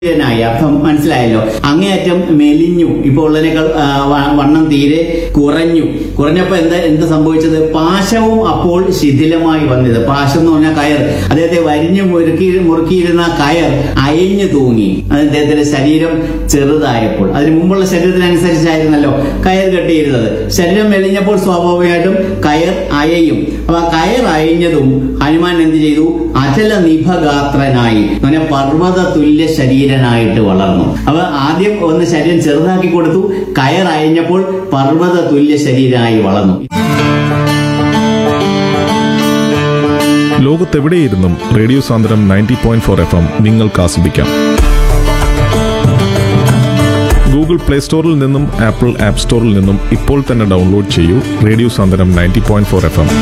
ായി അർത്ഥം മനസ്സിലായല്ലോ അങ്ങേയറ്റം മെലിഞ്ഞു ഇപ്പോൾ ഉള്ളതിനേക്കാൾ ആ, വ- വണ്ണം തീരെ കുറഞ്ഞു കുറഞ്ഞപ്പോ എന്താ എന്ത് സംഭവിച്ചത് പാശവും അപ്പോൾ ശിഥിലമായി വന്നത് പാശം എന്ന് പറഞ്ഞാൽ കയർ അദ്ദേഹത്തെ വരിഞ്ഞു മുറുക്കി മുറുക്കിയിരുന്ന കയർ അയഞ്ഞു തൂങ്ങി അത് അദ്ദേഹത്തിന്റെ ശരീരം ചെറുതായപ്പോൾ അതിന് മുമ്പുള്ള ശരീരത്തിനനുസരിച്ചായിരുന്നല്ലോ കയർ കെട്ടിയിരുന്നത് ശരീരം മെലിഞ്ഞപ്പോൾ സ്വാഭാവികമായിട്ടും കയർ അയയും അപ്പൊ ആ കയർ അയഞ്ഞതും ഹനുമാൻ എന്ത് ചെയ്തു അചല നിഭഗാത്രനായി അങ്ങനെ പർവ്വത തുല്യ ശരീരനായിട്ട് വളർന്നു അപ്പൊ ആദ്യം ഒന്ന് ശരീരം ചെറുതാക്കി കൊടുത്തു കയർ അയഞ്ഞപ്പോൾ പർവ്വത തുല്യ ശരീരനായി വളർന്നു ലോകത്തെവിടെയിരുന്നും radio Sandram ninety point four F M നിങ്ങൾക്ക് ആസ്വദിക്കാം ഗൂഗിൾ പ്ലേ സ്റ്റോറിൽ നിന്നും ആപ്പിൾ ആപ്പ് സ്റ്റോറിൽ നിന്നും ഇപ്പോൾ തന്നെ ഡൗൺലോഡ് ചെയ്യൂ radio Sandram ninety point four F M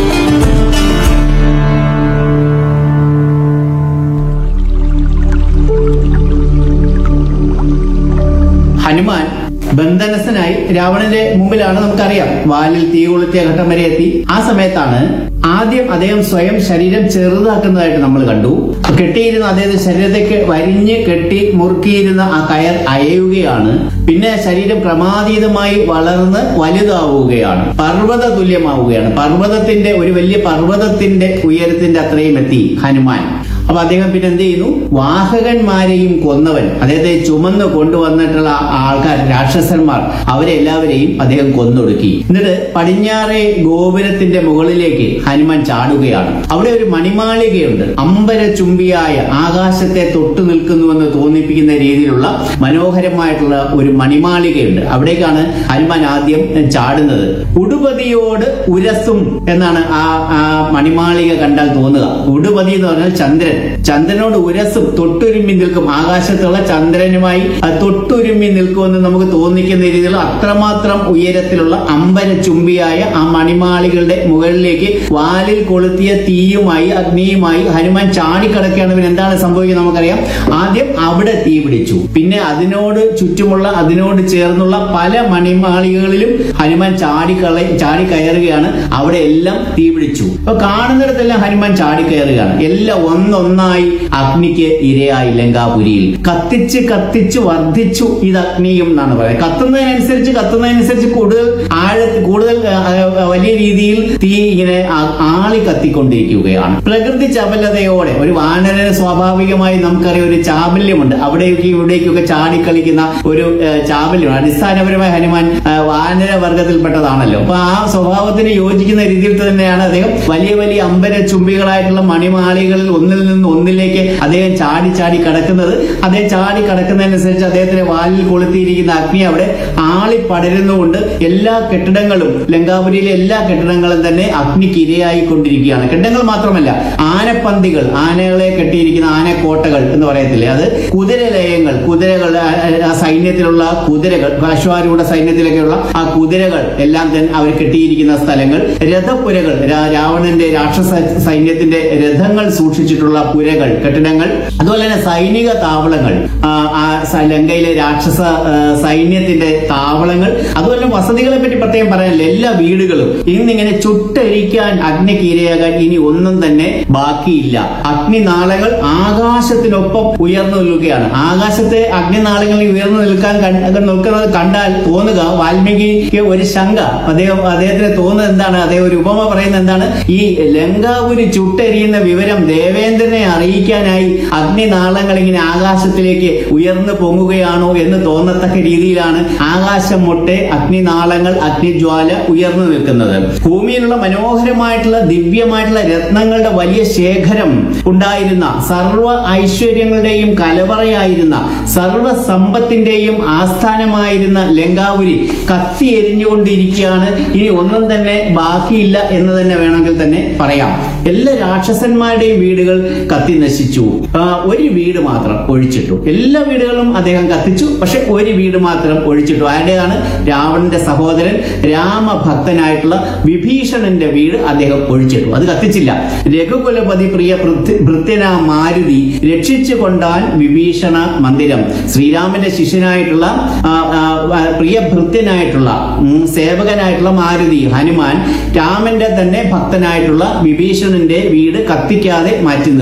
Hanuman ബന്ധനസ്ഥനായി രാവണന്റെ മുമ്പിലാണ് നമുക്കറിയാം വാലിൽ തീ കൊളുത്തിയ ഘട്ടം വരെ എത്തി ആ സമയത്താണ് ആദ്യം അദ്ദേഹം സ്വയം ശരീരം ചെറുതാക്കുന്നതായിട്ട് നമ്മൾ കണ്ടു കെട്ടിയിരുന്ന അദ്ദേഹത്തിന്റെ ശരീരത്തേക്ക് വരിഞ്ഞ് കെട്ടി മുറുക്കിയിരുന്ന ആ കയർ അയയുകയാണ് പിന്നെ ശരീരം ക്രമാതീതമായി വളർന്ന് വലുതാവുകയാണ് പർവ്വത തുല്യമാവുകയാണ് പർവ്വതത്തിന്റെ ഒരു വലിയ പർവ്വതത്തിന്റെ ഉയരത്തിന്റെ അത്രയും എത്തി ഹനുമാൻ അപ്പൊ അദ്ദേഹം പിന്നെ എന്ത് ചെയ്യുന്നു വാഹകന്മാരെയും കൊന്നവൻ അദ്ദേഹത്തെ ചുമന്ന് കൊണ്ടുവന്നിട്ടുള്ള ആ ആൾക്കാർ രാക്ഷസന്മാർ അവരെല്ലാവരെയും അദ്ദേഹം കൊന്നൊടുക്കി എന്നിട്ട് പടിഞ്ഞാറേ ഗോപുരത്തിന്റെ മുകളിലേക്ക് ഹനുമാൻ ചാടുകയാണ് അവിടെ ഒരു മണിമാളികയുണ്ട് അമ്പര ചുംബിയായ ആകാശത്തെ തൊട്ടു നിൽക്കുന്നുവെന്ന് തോന്നിപ്പിക്കുന്ന രീതിയിലുള്ള മനോഹരമായിട്ടുള്ള ഒരു മണിമാളികയുണ്ട് അവിടേക്കാണ് ഹനുമാൻ ആദ്യം ചാടുന്നത് ഉടുപതിയോട് ഉരസും എന്നാണ് ആ ആ മണിമാളിക കണ്ടാൽ തോന്നുക ഉടുപതി എന്ന് പറഞ്ഞാൽ ചന്ദ്രൻ ചന്ദ്രനോട് ഉരസും തൊട്ടുരുമ്മി നിൽക്കും ആകാശത്തുള്ള ചന്ദ്രനുമായി അത് തൊട്ടുരുമ്മി നിൽക്കുമെന്ന് നമുക്ക് തോന്നിക്കുന്ന രീതിയിലുള്ള അത്രമാത്രം ഉയരത്തിലുള്ള അമ്പര ചുംബിയായ ആ മണിമാളികളുടെ മുകളിലേക്ക് വാലിൽ കൊളുത്തിയ തീയുമായി അഗ്നിയുമായി ഹനുമാൻ ചാടിക്കടക്കുകയാണ് പിന്നെ എന്താണ് സംഭവിക്കുന്നത് നമുക്കറിയാം ആദ്യം അവിടെ തീ പിടിച്ചു പിന്നെ അതിനോട് ചുറ്റുമുള്ള അതിനോട് ചേർന്നുള്ള പല മണിമാളികകളിലും ഹനുമാൻ ചാടിക്കള ചാടി കയറുകയാണ് അവിടെ എല്ലാം തീ പിടിച്ചു അപ്പൊ കാണുന്നിടത്തെല്ലാം ഹനുമാൻ ചാടി കയറുകയാണ് എല്ലാം ഒന്നൊന്നായി അഗ്നിക്ക് ഇരയായി ലങ്കാപുരിയിൽ കത്തിച്ച് കത്തിച്ച് വർദ്ധിച്ചു ഇത് അഗ്നിയും എന്നാണ് പറയുന്നത് കത്തുന്നതിനനുസരിച്ച് കത്തുന്നതിനനുസരിച്ച് കൂടുതൽ ആഴത്തിൽ കൂടുതൽ ആ, ആ, വലിയ രീതിയിൽ തീ ഇങ്ങനെ ആ- ആളി കത്തിക്കൊണ്ടിരിക്കുകയാണ് പ്രകൃതി ചപലതയോടെ ഒരു വാനരന് സ്വാഭാവികമായി നമുക്കറിയാം ഒരു ചാബല്യമുണ്ട് അവിടേക്ക് ഇവിടേക്കൊക്കെ ചാടിക്കളിക്കുന്ന ഒരു ആ, ചാബല്യമാണ് അടിസ്ഥാനപരമായി ഹനുമാൻ ആ, വാനര വർഗത്തിൽപ്പെട്ടതാണല്ലോ അപ്പൊ ആ സ്വഭാവത്തിന് യോജിക്കുന്ന രീതിയിൽ തന്നെയാണ് അദ്ദേഹം വലിയ വലിയ അമ്പര ചുംബികളായിട്ടുള്ള മണിമാളികളിൽ ഒന്നിൽ നിന്ന് ഒന്നിലേക്ക് അദ്ദേഹം ചാടി ചാടി കടക്കുന്നത് അദ്ദേഹം ചാടി കടക്കുന്നതനുസരിച്ച് അദ്ദേഹത്തിന്റെ വാലിൽ കൊളുത്തിയിരിക്കുന്ന അഗ്നി അവിടെ ആളി പടരുന്നുകൊണ്ട് എല്ലാ കെട്ടിടങ്ങളും ലങ്കാപുരിയിലെ എല്ലാ കെട്ടിടങ്ങളും തന്നെ അഗ്നിക്ക് ഇരയായി കൊണ്ടിരിക്കുകയാണ് കെട്ടിടങ്ങൾ മാത്രമല്ല ആനപ്പന്തികൾ ആനകളെ കെട്ടിയിരിക്കുന്ന ആനക്കോട്ടകൾ എന്ന് പറയത്തില്ലേ അത് കുതിരലയങ്ങൾ കുതിരകൾ ആ, ആ സൈന്യത്തിലുള്ള കുതിരകൾ അശ്വാരൂഢ സൈന്യത്തിലൊക്കെയുള്ള ആ കുതിരകൾ എല്ലാം തന്നെ അവർ കെട്ടിയിരിക്കുന്ന സ്ഥലങ്ങൾ രഥപുരകൾ രാ- രാവണന്റെ രാക്ഷസ സൈന്യത്തിന്റെ രഥങ്ങൾ സൂക്ഷിച്ചിട്ടുള്ള പുരകൾ കെട്ടിടങ്ങൾ അതുപോലെ തന്നെ സൈനിക താവളങ്ങൾ ആ, ആ സ- ലങ്കയിലെ രാക്ഷസ ആ, സൈന്യത്തിന്റെ താവളങ്ങൾ അതുപോലെ തന്നെ വസതികളെ പറ്റി പ്രത്യേകം പറയാനില്ല എല്ലാ വീടുകളും ഇന്നിങ്ങനെ ചുട്ടരിക്കാൻ അഗ്നിക്ക് ഇരയാകാൻ ഇനി ഒന്നും തന്നെ ബാക്കിയില്ല അഗ്നിനാളങ്ങൾ ആകാശത്തിനൊപ്പം ഉയർന്നു നിൽക്കുകയാണ് ആകാശത്തെ അഗ്നിനാളങ്ങളിൽ ഉയർന്നു നിൽക്കാൻ കണ്ട് നിൽക്കുന്നത് കണ്ടാൽ തോന്നുക വാൽമീകിക്ക് ഒരു ശങ്ക അദ്ദേഹം അദ്ദേഹത്തിന് തോന്നുന്നത് എന്താണ് അദ്ദേഹം ഒരു ഉപമ പറയുന്നത് എന്താണ് ഈ ലങ്കാപുരി ചുട്ടെരിയുന്ന വിവരം ദേവേന്ദ്രനെ അറിയിക്കാനായി അഗ്നിനാളങ്ങൾ ഇങ്ങനെ ആകാശത്തിലേക്ക് ഉയർന്നു പൊങ്ങുകയാണോ എന്ന് തോന്നത്തക്ക രീതിയിലാണ് ആകാശം മുട്ടെ അഗ്നിനാളങ്ങൾ അഗ്നിജ്വാല ഉയർന്നു നിൽക്കുന്നത് ഭൂമിയിലുള്ള മനോഹരമായിട്ടുള്ള ദിവ്യമായിട്ടുള്ള രത്നങ്ങളുടെ വലിയ ശേഖരം ഉണ്ടായിരുന്ന സർവ ഐശ്വര്യങ്ങളുടെയും കലവറയായിരുന്ന സർവ സമ്പത്തിന്റെയും ആസ്ഥാനമായിരുന്ന ലങ്കാപുരി കത്തി എരിഞ്ഞുകൊണ്ടിരിക്കുകയാണ് ഇനി ഒന്നും തന്നെ ബാക്കിയില്ല എന്ന് തന്നെ വേണമെങ്കിൽ തന്നെ പറയാം എല്ലാ രാക്ഷസന്മാരുടെയും വീടുകൾ കത്തി നശിച്ചു ആ, ഒരു വീട് മാത്രം ഒഴിച്ചിട്ടു എല്ലാ വീടുകളും അദ്ദേഹം കത്തിച്ചു പക്ഷെ ഒരു വീട് മാത്രം ഒഴിച്ചിട്ടു ആരുടെയാണ് രാവണന്റെ സഹോദരൻ രാമഭക്തനായിട്ടുള്ള വിഭീഷണന്റെ വീട് അദ്ദേഹം ഒഴിച്ചിട്ടു അത് കത്തിച്ചില്ല രഘുകുലപതി പ്രിയ ഭൃത്യ- ഭൃത്യനാ മാരുതി രക്ഷിച്ചു കൊണ്ടാൻ വിഭീഷണ മന്ദിരം ശ്രീരാമന്റെ ശിഷ്യനായിട്ടുള്ള ആ, ആ, ആ, പ്രിയ ഭൃത്യനായിട്ടുള്ള ഉം, സേവകനായിട്ടുള്ള മാരുതി ഹനുമാൻ രാമന്റെ തന്നെ ഭക്തനായിട്ടുള്ള വിഭീഷണന്റെ വീട് കത്തിക്കാതെ മാറ്റി നിർത്തി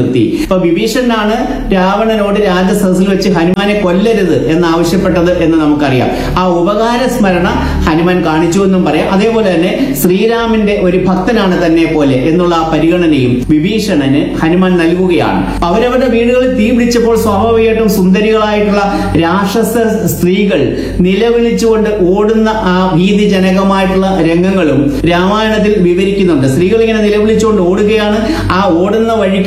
നിർത്തി ഇപ്പൊ വിഭീഷണനാണ് രാവണനോട് രാജസദസ്സിൽ വെച്ച് ഹനുമാനെ കൊല്ലരുത് എന്ന് ആവശ്യപ്പെട്ടത് എന്ന് നമുക്കറിയാം ആ ഉപകാര സ്മരണ ഹനുമാൻ കാണിച്ചു എന്നും പറയാം അതേപോലെ തന്നെ ശ്രീരാമന്റെ ഒരു ഭക്തനാണ് തന്നെ പോലെ എന്നുള്ള ആ പരിഗണനയും വിഭീഷണന് ഹനുമാൻ നൽകുകയാണ് അവരവരുടെ വീടുകളിൽ തീ പിടിച്ചപ്പോൾ സ്വാഭാവികമായിട്ടും സുന്ദരികളായിട്ടുള്ള രാക്ഷസ സ്ത്രീകൾ നിലവിളിച്ചുകൊണ്ട് ഓടുന്ന ആ ഭീതിജനകമായിട്ടുള്ള രംഗങ്ങളും രാമായണത്തിൽ വിവരിക്കുന്നുണ്ട് സ്ത്രീകൾ ഇങ്ങനെ നിലവിളിച്ചുകൊണ്ട് ഓടുകയാണ് ആ ഓടുന്ന വഴിക്ക്